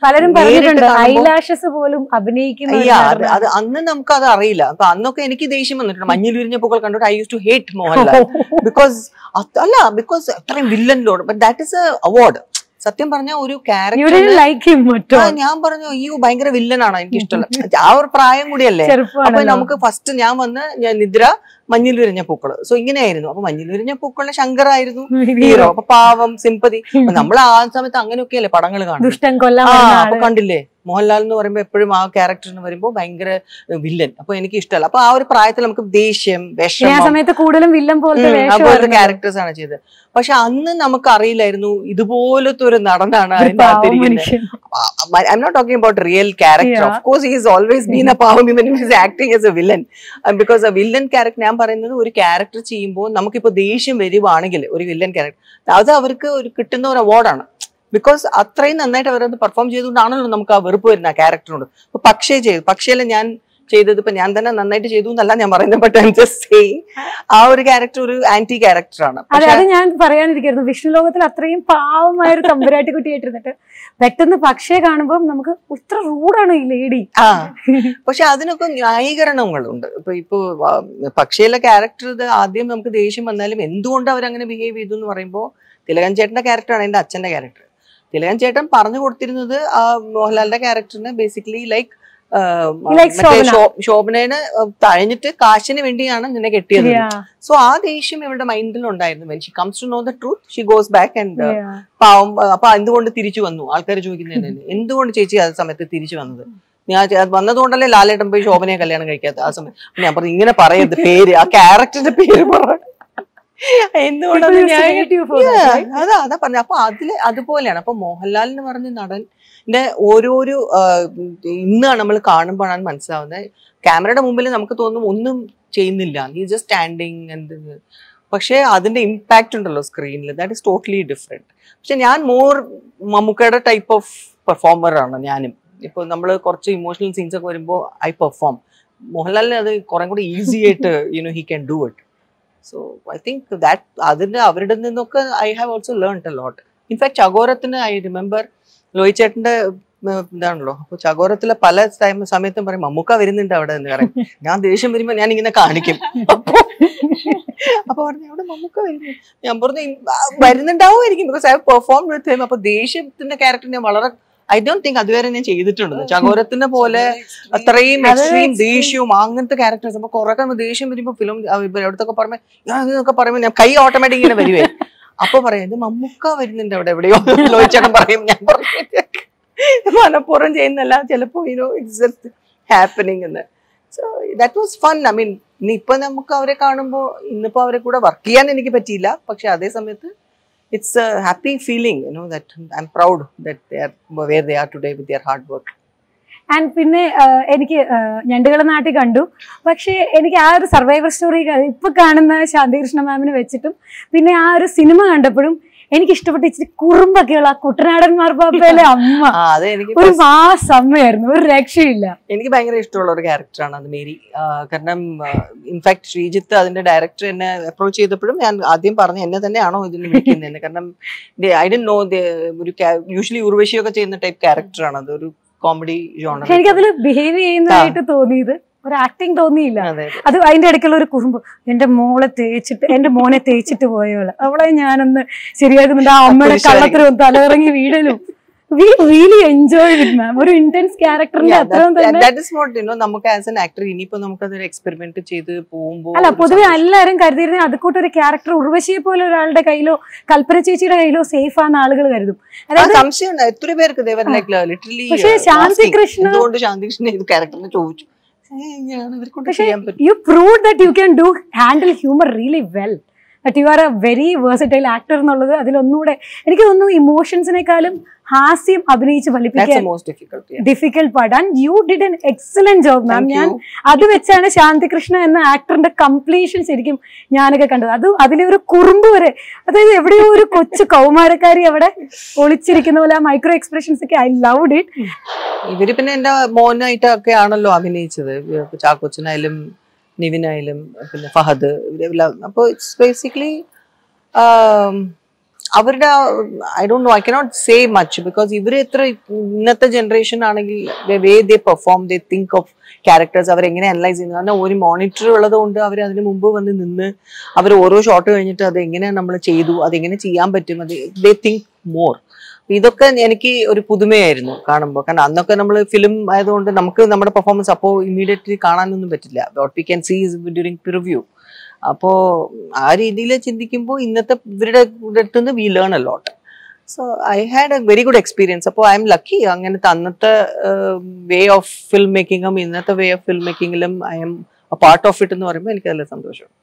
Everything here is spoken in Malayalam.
പലരും നേരിട്ട് പറഞ്ഞിട്ടുണ്ട് കാണുമ്പോ- ഐലാഷസ് പോലും അഭിനയിക്കുന്ന ഒരു അയ്യ അത് നടനാണ്. അത് അന്ന് നമുക്ക് അത് അറിയില്ല അപ്പൊ അന്നൊക്കെ എനിക്ക് ദേഷ്യം വന്നിട്ടുണ്ട് മഞ്ഞിൽ വിരിഞ്ഞ പൂക്കൾ കണ്ടിട്ട് I use to hate Mohanlal because അല്ല ബിക്കോസ് അത്രയും വില്ലനിലോട് but that is a award സത്യം പറഞ്ഞ ഒരു You character didn't like him at all. ഞാൻ പറഞ്ഞു അയ്യോ ഭയങ്കര വില്ലനാണ് എനിക്ക് ഇഷ്ടമല്ല ആ ഒരു പ്രായം കൂടിയല്ലേ അപ്പൊ ചെറുപ്പമാണല്ലോ. നമുക്ക് ഫസ്റ്റ് ഞാൻ വന്ന് ഞാൻ നിദ്ര മഞ്ഞിൽ വിരിഞ്ഞ പൂക്കള് സോ ഇങ്ങനെയായിരുന്നു അപ്പൊ മഞ്ഞിൽ വിരിഞ്ഞ പൂക്കളിലെ ശങ്കറായിരുന്നു ഹീറോ അപ്പൊ പാവം സിമ്പതി നമ്മൾ ആ സമയത്ത് അങ്ങനെയൊക്കെയല്ലേ പടങ്ങൾ കാണുന്നത് ദുഷ്ടൻ കൊല്ലാൻ ആ വരുന്ന അപ്പൊ ആള്. കണ്ടില്ലേ മോഹൻലാൽ എന്ന് പറയുമ്പോ എപ്പോഴും ആ ക്യാരക്ടറിന് വരുമ്പോ ഭയങ്കര വില്ലൻ അപ്പൊ എനിക്ക് ഇഷ്ടമല്ല അപ്പൊ ആ ഒരു പ്രായത്തിൽ നമുക്ക് ദേഷ്യം പിന്നെ ആ വിഷമം സമയത്ത് കൂടുതലും വില്ലൻ പോലത്തെ ഉം, അതുപോലത്തെ വേഷമായിരുന്നു. ക്യാരക്ടേഴ്സ് ആണ് ചെയ്തത് പക്ഷെ അന്ന് നമുക്ക് അറിയില്ലായിരുന്നു ഇതുപോലത്തെ ഒരു നടനാണ് ഒരു അതിന്റെ പാവം അകത്തിരിക്കുന്നത് മനുഷ്യൻ. I'm not talking about real character. Yeah. Of course, he's always been a power even if he's acting as a villain. Uh, because a villain character, ഞാൻ പറയുന്നത് ഒരു ക്യാരക്ടർ ചെയ്യുമ്പോൾ നമുക്കിപ്പോ ദേഷ്യം വരുവാണെങ്കിൽ ഒരു വില്ലൻ ക്യാരക്ടർ അത് അവർക്ക് ഒരു കിട്ടുന്ന ഒരു അവാർഡാണ് ബിക്കോസ് അത്രയും നന്നായിട്ട് അവരത് പെർഫോം ചെയ്തുകൊണ്ടാണല്ലോ നമുക്ക് ആ വെറുപ്പ് വരുന്ന ആ ക്യാരക്ടറിനോട് ഇപ്പൊ പക്ഷേ ചെയ്തു പക്ഷേല ഞാൻ ചെയ്തത് ഇപ്പൊ ഞാൻ തന്നെ നന്നായിട്ട് ചെയ്തു എന്നല്ല ഞാൻ പറയുന്നത് ബട്ട് ഐം ജസ്റ്റ് സെയിങ് ആ ഒരു ക്യാരക്ടർ ഒരു ആന്റി ക്യാരക്ടറാണ് അതെ അത് ഞാൻ പറയാനിരിക്കുന്നു വിഷ്ണു ലോകത്തിൽ അത്രയും പാവമായ ഒരു തമ്പുരാട്ടി കുട്ടിയായിട്ടിരുന്നിട്ട് പെട്ടെന്ന് പക്ഷേ കാണുമ്പോൾ നമുക്ക് ഇത്ര റൂഡാണ് ഈ ലേഡി ആ പക്ഷെ അതിനൊക്കെ ന്യായീകരണങ്ങളുണ്ട് ഇപ്പൊ ഇപ്പൊ പക്ഷിയിലെ ക്യാരക്ടർ ഇത് ആദ്യം നമുക്ക് ദേഷ്യം വന്നാലും എന്തുകൊണ്ട് അവരങ്ങനെ ബിഹേവ് ചെയ്തു എന്ന് പറയുമ്പോൾ തിലകൻ ചേട്ടന്റെ ക്യാരക്ടറാണ് എന്റെ അച്ഛന്റെ ക്യാരക്ടർ തിലകൻ ചേട്ടൻ പറഞ്ഞു കൊടുത്തിരുന്നത് ആ മോഹൻലാലിന്റെ ക്യാരക്ടറിന് ബേസിക്കലി ലൈക്ക് likes ശോഭന. ശോഭനേനെ തഴഞ്ഞിട്ട് കാശിന് വേണ്ടിയാണ് നിന്നെ കെട്ടിയത് സോ ആ ദേഷ്യം ഇവരുടെ മൈൻഡിൽ ഉണ്ടായിരുന്നു when she comes to know the truth she goes back and പാവം അപ്പൊ എന്തുകൊണ്ട് തിരിച്ചു വന്നു ആൾക്കാർ ചോദിക്കുന്നതിന് എന്തുകൊണ്ട് ചേച്ചി ആ സമയത്ത് തിരിച്ചു വന്നത് ഞാൻ ചെ- അത് വന്നതുകൊണ്ടല്ലേ ലാലേട്ടൻ പോയി ശോഭനയെ കല്യാണം കഴിക്കാത്ത ആ സമയം ഞാൻ പറഞ്ഞു ഇങ്ങനെ പറയരുത് പേര് ആ ക്യാരക്ടറിന്റെ പേര് പറ എന്തുകൊണ്ടത് People used to ഞാൻ hate you for that, Yeah, right? അതാ അതാ പറഞ്ഞ അപ്പൊ അതില് അതുപോലെയാണ് അപ്പൊ മോഹൻലാൽ എന്ന് പറഞ്ഞ നടന്റെ ഓരോരോ ആ, ഇന്നാണ് നമ്മൾ കാണുമ്പോഴാണ് മനസ്സിലാവുന്നത് ക്യാമറയുടെ മുമ്പിൽ നമുക്ക് തോന്നും ഒന്നും ചെയ്യുന്നില്ല ഈ ജസ്റ്റ് സ്റ്റാൻഡിങ് എന്ത് പക്ഷേ അതിന്റെ ഇമ്പാക്റ്റ് ഉണ്ടല്ലോ സ്ക്രീനിൽ ദാറ്റ് ഇസ് ടോട്ടലി ഡിഫറെന്റ് പക്ഷെ ഞാൻ മോർ മമ്മൂക്കയുടെ ടൈപ്പ് ഓഫ് പെർഫോമർ ആണ് ഞാനും ഇപ്പൊ നമ്മൾ കുറച്ച് ഇമോഷണൽ സീൻസ് ഒക്കെ വരുമ്പോൾ ഐ പെർഫോം മോഹൻലാലിന് അത് കുറെ കൂടി ഈസി ആയിട്ട് you know he can do it so I think that അതിന്റെ അവരുടെ നിന്നൊക്കെ I have also learn a lot in fact ചകോരത്തിന് ഐ റിമെമ്പർ ലോയി ചേട്ടന്റെ ഉം, ഇതാണല്ലോ അപ്പൊ ചകോരത്തിലെ പല ടൈം സമയത്തും പറയും മമ്മൂക്ക വരുന്നുണ്ട് അവിടെ എന്ന് പറയും ഞാൻ ദേഷ്യം വരുമ്പോ ഞാൻ ഇങ്ങനെ കാണിക്കും അപ്പൊ അപ്പൊ പറഞ്ഞു അവിടെ മമ്മൂക്ക വരുന്നു ഞാൻ പറഞ്ഞു "ഇ- ആ, വരുന്നുണ്ടാവുമായിരിക്കും because I perform with him അപ്പൊ ദേഷ്യത്തിന്റെ ക്യാരക്ടർ ഞാൻ വളരെ ഐ ഡോണ്ട് തിങ്ക് അതുവരെ ഞാൻ ചെയ്തിട്ടുണ്ട് ചകോരത്തിന്റെ പോലെ അത്രയും അത് എക്സ്ട്രീം extreme. ദേഷ്യവും അങ്ങനത്തെ ക്യാരക്ടേഴ്സ് അപ്പൊ കുറെ കഴിയുമ്പോൾ ദേഷ്യം വരുമ്പോ ഫിലിം എവിടത്തൊക്കെ പറയുമ്പോ ഞാൻ ഇതൊക്കെ പറയുമ്പോ ഞാൻ കൈ ഓട്ടോമാറ്റിക് ഇങ്ങനെ വരുവേ അപ്പൊ പറയാം ഇത് മമ്മൂക്ക വരുന്നുണ്ട് അവിടെ എവിടെയോ ലോഹിച്ചേട്ടൻ പറയും ഞാൻ പറയും മനഃപൂർവ്വം ചെയ്യുന്നല്ല ചിലപ്പോ യുനോ ഇറ്റ്സ് ജസ്റ്റ് ഹാപ്പനിങ് എന്ന് so that was fun I mean ഇനിയിപ്പൊ നമുക്ക് അവരെ കാണുമ്പോ ഇന്നിപ്പോ അവരെ കൂടെ വർക്ക് ചെയ്യാൻ എനിക്ക് പറ്റിയില്ല പക്ഷെ അതേ സമയത്ത് it's a happy feeling you know that I am proud that they are where they are today with their hard work and പിന്നെ ആ, എനിക്ക് ഞണ്ടുകളെ നാട്ടിൽ കണ്ടു പക്ഷേ എനിക്ക് ആ ഒരു സർവൈവർ സ്റ്റോറി ഇപ്പൊ കാണുന്ന ശാന്തികൃഷ്ണ മാമിനെ വെച്ചിട്ടും പിന്നെ ആ ഒരു സിനിമ കണ്ടപ്പോഴും എനിക്ക് ഇഷ്ടപ്പെട്ട ഇച്ചിരി കുറുമ്പൊക്കെയുള്ള ആ കുട്ടനാടൻ മാർപ്പാപ്പയിലെ അമ്മ ആ അത് എനിക്ക് ഒരു മാസ് അമ്മയായിരുന്നു ഒരു രക്ഷയില്ല എനിക്ക് ഭയങ്കര ഇഷ്ടമുള്ള ഒരു ക്യാരക്ടറാണ് അത് മേരി ആ, കാരണം ഇൻഫാക്ട് ശ്രീജിത്ത് അതിന്റെ ഡയറക്ടർ എന്നെ അപ്രോച്ച് ചെയ്തപ്പോഴും ഞാൻ ആദ്യം പറഞ്ഞു എന്നെ തന്നെയാണോ ഇതിന് വിളിക്കുന്നതെന്ന് കാരണം ഐ ഡി നോ ഒരു യൂഷ്വലി ഉർവശിയൊക്കെ ചെയ്യുന്ന ടൈപ്പ് ക്യാരക്ടറാണ് അത് ഒരു കോമഡി ജോണർ പക്ഷെ എനിക്കതിൽ ബിഹേവ് ചെയ്യുന്നതായിട്ട് തോന്നിയത് ഒരു ആക്ടിങ് തോന്നിയില്ല അതെ അത് അതിന്റെ ഇടയ്ക്കുള്ള ഒരു കുറുമ്പ് എന്റെ മോളെ തേച്ചിട്ട് എന്റെ മോനെ തേച്ചിട്ട് പോയവള് അവളെ ഞാനൊന്ന് ശരിയാക്കുന്നുണ്ട് ആ അമ്മയുടെ കുരിശ് വരയ്ക്കും. കള്ളത്തിലും തലയിറങ്ങി വീടലും we really enjoy with ma'am ഒരു ഇന്റൻസ് ക്യാരക്ടറിന്റെ അത്രയും തന്നെ ദാറ്റ് ഇസ് വാട്ട് യുനോ നമുക്ക് ആസ് എൻ ആക്ടർ ഇനിയിപ്പോ നമുക്ക് അതൊരു എക്സ്പെരിമെന്റ് ചെയ്ത് പോകുമ്പോൾ അല്ല പൊതുവെ എല്ലാവരും കരുതിയിരുന്ന അതുകൂട്ട് ഒരു ക്യാരക്ടർ ഉർവശിയെ പോലെ ഒരാളുടെ കയ്യിലോ കൽപ്പന ചേച്ചിയുടെ കയ്യിലോ സേഫ് ആണെന്ന് ആളുകൾ കരുതും അതായത് സംശയം എത്ര പേർക്ക് ദേവർ ലൈക്ക് ലിറ്ററലി പക്ഷേ ശാന്തി കൃഷ്ണ- എന്തുകൊണ്ട് ശാന്തി കൃഷ്ണൻ ഇത് ക്യാരക്ടറിനെ ചോദിച്ചു ഏ, ഇങ്ങനെയാണ് ഇവർക്കൊണ്ട് പക്ഷേ ചെയ്യാൻ പറ്റും you prove that you can do handle humour really well that you are a very versatile actor എന്നുള്ളത് അതിലൊന്നുകൂടെ എനിക്ക് തോന്നുന്നു ഇമോഷൻസിനെക്കാളും ഹാസ്യം അഭിനയിച്ച് ദാറ്റ്സ് ഫലിപ്പിക്കാൻ most difficult difficult part and you did an excellent job ma'am Thank ഞാൻ you. അത് വെച്ചാണ് ശാന്തികൃഷ്ണ എന്ന ആക്ടറിന്റെ കംപ്ലീഷൻ ശരിക്കും ഞാനൊക്കെ കണ്ടത് അത് അതിലെ ഒരു കുറുമ്പ് വരെ അതായത് എവിടെയോ ഒരു കൊച്ചു കൗമാരക്കാരി അവിടെ ഒളിച്ചിരിക്കുന്ന പോലെ ആ മൈക്രോ എക്സ്പ്രഷൻസ് ഒക്കെ ഐ ലവ് ഇറ്റ് ഇവര് പിന്നെ എന്റെ മോനായിട്ടൊക്കെ ആണല്ലോ അഭിനയിച്ചത് ഇപ്പൊ ചാക്കോച്ചനായാലും നിവിനായാലും പിന്നെ ഫഹദ് ഇവരെല്ലാം അപ്പോൾ ഇറ്റ്സ് ബേസിക്കലി അവരുടെ I don't know I cannot say much because ഇവർ എത്ര ഇന്നത്തെ ജനറേഷൻ ആണെങ്കിൽ way they perform they think of characters അവർ എങ്ങനെ അനലൈസ് ചെയ്യുന്നത് കാരണം ഒരു മോണിറ്റർ ഉള്ളത് കൊണ്ട് അവർ അതിന് മുമ്പ് വന്ന് നിന്ന് അവർ ഓരോ ഷോട്ട് കഴിഞ്ഞിട്ട് അത് എങ്ങനെ നമ്മൾ ചെയ്തു അതെങ്ങനെ ചെയ്യാൻ പറ്റും അത് ദേ തിങ്ക് മോർ ഇതൊക്കെ എനിക്ക് ഒരു പുതുമയായിരുന്നു കാണുമ്പോൾ കാരണം അന്നൊക്കെ നമ്മൾ ഫിലിം ആയതുകൊണ്ട് നമുക്ക് നമ്മുടെ പെർഫോമൻസ് അപ്പോൾ ഇമ്മീഡിയറ്റ്ലി കാണാനൊന്നും പറ്റില്ല what we can see during preview അപ്പോൾ ആ രീതിയിൽ ചിന്തിക്കുമ്പോൾ ഇന്നത്തെ ഇവരുടെ അടുത്ത് നിന്ന് we learn a lot so I had a very good experience അപ്പോൾ ഐ എം ലക്കി അങ്ങനത്തെ അന്നത്തെ വേ ഓഫ് ഫിൽം മേക്കിങ്ങും ഇന്നത്തെ വേ ഓഫ് ഫിൽം മേക്കിങ്ങിലും I am part of it എന്ന് പറയുമ്പോൾ എനിക്ക് നല്ല സന്തോഷം